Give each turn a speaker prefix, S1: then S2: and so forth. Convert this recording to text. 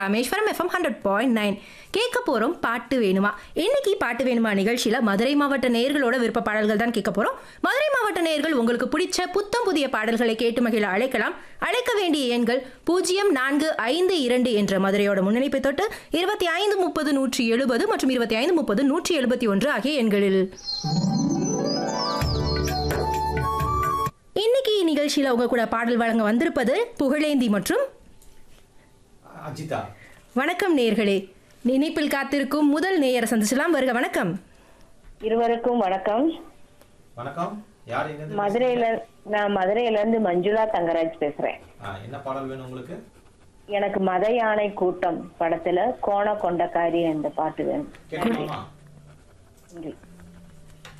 S1: Rameswaram F M hundred point nine கேட்க போறோம் பாட்டு வேணுமா இன்னைக்கு பாட்டு வேணுமா நிகழ்ச்சியில மதுரை மாவட்ட நேயர்களோட விருப்ப பாடல்கள் தான் கேட்க போறோம் மதுரை மாவட்ட நேயர்கள் உங்களுக்கு பிடிச்ச புத்தம் புதிய பாடல்களை கேட்டு மகிழ அழைக்கலாம் அழைக்க வேண்டிய எண்கள் பூஜ்ஜியம் நான்கு ஐந்து இரண்டு என்ற மதுரையோட முன்னணிப்பை தொட்டு இருபத்தி ஐந்து முப்பது நூற்றி எழுபது மற்றும் இருபத்தி ஐந்து முப்பது நூற்றி எழுபத்தி ஒன்று ஆகிய எண்களில் இன்னைக்கு நிகழ்ச்சியில உங்க கூட பாடல் வழங்க வந்திருப்பது புகழேந்தி மற்றும்
S2: அஜிதா
S1: வணக்கம் நேயர்களே நினைப்பில் காத்திருக்கும் முதல் நேயர் சந்திச்சலாம் வருக வணக்கம்
S3: இருவருக்கும் வணக்கம்
S2: வணக்கம் யார் எங்க இருந்து
S3: மதுரையில நான் மதுரையில இருந்து மஞ்சுளா தங்கராஜ் பேசுறேன்
S2: ஆ, என்ன பாடல் வேணும் உங்களுக்கு
S3: எனக்கு மத யானை கூட்டம் படத்துல கோண கொண்டக்காரி அந்த பாட்டு வேணும்
S2: கேட்கலாமா
S3: நன்றி